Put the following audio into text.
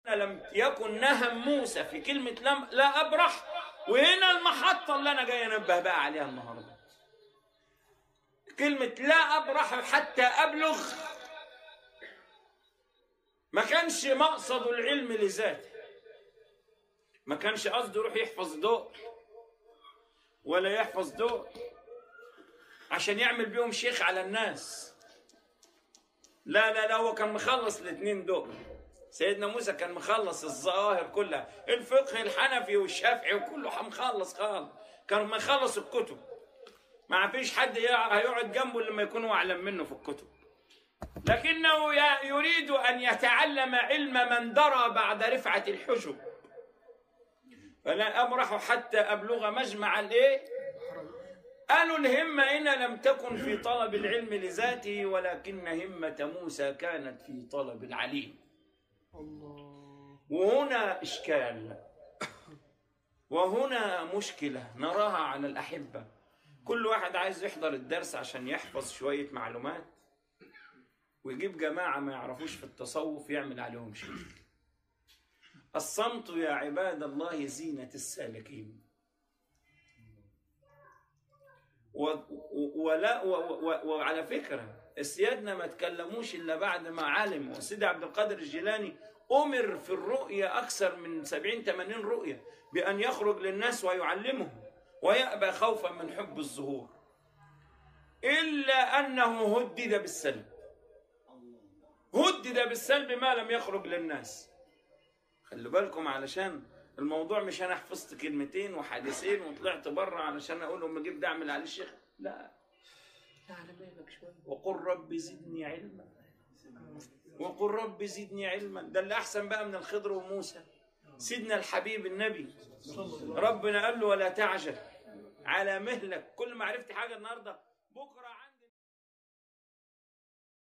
لم يكن نهم موسى في كلمة لم لا أبرح وهنا المحطة اللي أنا جاي أنبه بقى عليها النهاردة كلمة لا أبرح حتى أبلغ ما كانش مقصد العلم لذاته ما كانش قصده يروح يحفظ دول ولا يحفظ دول عشان يعمل بيهم شيخ على الناس لا لا لا هو كان مخلص الاثنين دول سيدنا موسى كان مخلص الظواهر كلها الفقه الحنفي والشافعي وكله مخلص خالص كان مخلص الكتب ما فيش حد هيقعد جنبه لما يكون هو اعلم منه في الكتب لكنه يريد ان يتعلم علم من درى بعد رفعه الحجب فلا ابرح حتى ابلغ مجمع الايه قالوا الهمة هنا لم تكن في طلب العلم لذاته ولكن همة موسى كانت في طلب العليم الله وهنا إشكال وهنا مشكلة نراها على الأحبة كل واحد عايز يحضر الدرس عشان يحفظ شوية معلومات ويجيب جماعة ما يعرفوش في التصوف يعمل عليهم شيء الصمت يا عباد الله زينة السالكين و ولا و و وعلى فكرة سيادنا ما تكلموش إلا بعد ما علموا سيدي عبد القادر الجيلاني أمر في الرؤية أكثر من 70 80 رؤية بأن يخرج للناس ويعلمهم ويأبى خوفا من حب الظهور إلا أنه هدد بالسلب هدد بالسلب ما لم يخرج للناس خلوا بالكم علشان الموضوع مش انا حفظت كلمتين وحديثين وطلعت بره علشان اقول لهم اجيب ده اعمل عليه الشيخ لا لا على بالك شويه وقل رب زدني علما وقل رب زدني علما ده اللي احسن بقى من الخضر وموسى سيدنا الحبيب النبي ربنا قال له ولا تعجل على مهلك كل ما عرفت حاجه النهارده بكره عندك